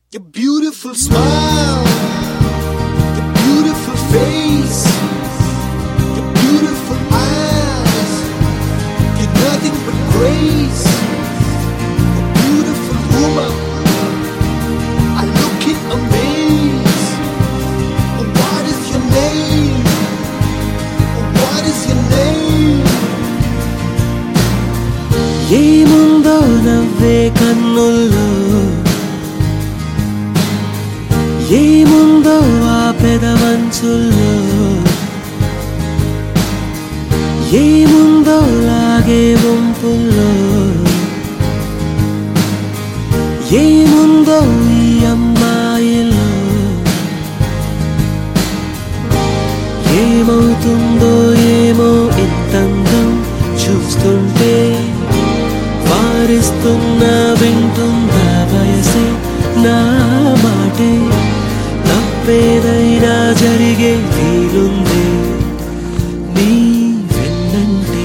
Your beautiful smile, your beautiful face, your beautiful eyes, you're nothing but grace. A beautiful woman, I look in amaze. Oh, what is your name? Oh, what is your name? ఏముందో నవ్వే కన్నుల్లో ఏముందో ఆ పెదవంచుల్లో ఏముందో లాగే వంపుల్లో ఏముందో ఈ అమ్మాయిలో ఏమవుతుందో ఏమో ఇంతందం చూస్తుంటే వారిస్తున్నా వింటుందా వయసే నా మాటే తప్పేదైనా జరిగే వీలుంది నీ వెన్నంటే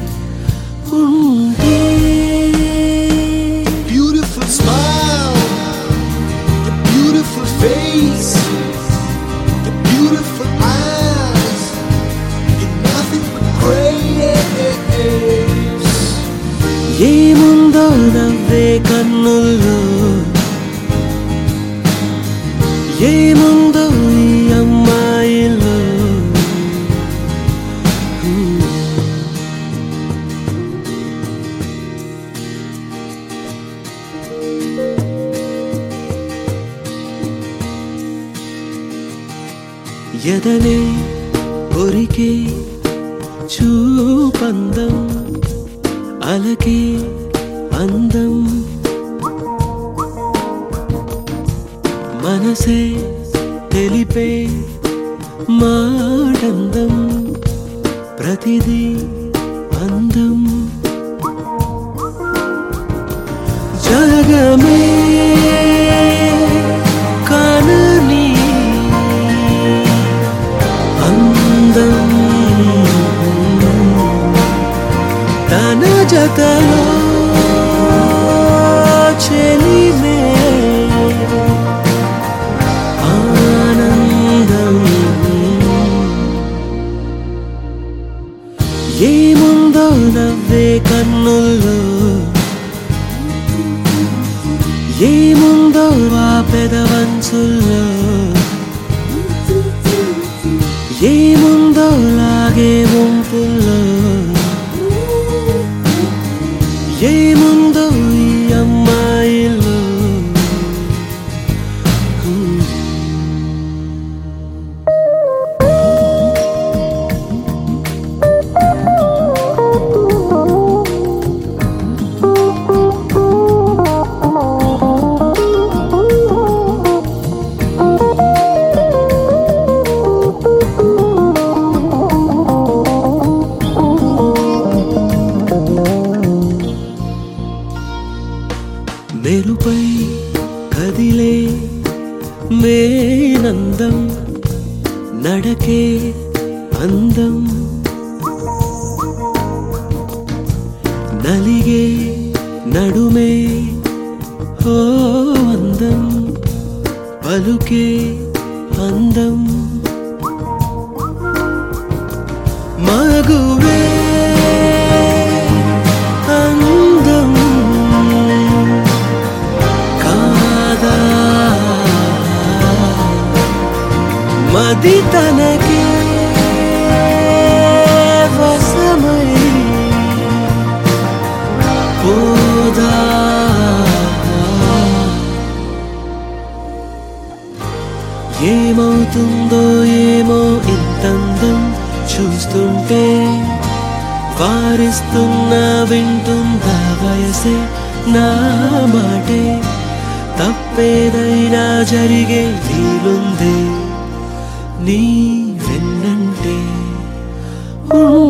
ఉంటే Beautiful smile, your beautiful face, your beautiful eyes, you're nothing but grace. ఏముందో నవ్వే కన్నుల్లో ఏముందో ఈ అమ్మాయిలో ఎదనే ఒరికే చూపందం అలకే అందం మనసే తెలిపే మాటందం ప్రతిదీ అందం జగమే కనని అందం తన జతలో చెలిమే ఆనందం ఏముందో నవ్వే కన్నుల్లో ఏముందో ఆ పెదవంచుల్లో ఏముందో లాగే వంపుల్లో ఏముందో ఈ అమ్మాయిలో మెరుపై కదిలే మేనందం నడకే అందం నలిగే నడుమే ఓ అందం పలుకే అందం మగువే అందం కాదా మది తనకే వశమై పోదా ఏమవుతుందో ఏమో ఇంతందం చూస్తుంటే వారిస్తున్నా వింటుందా వయసే నా మాటే తప్పేదైనా జరిగే వీలుంది నీ వెన్నంటే ఉంటే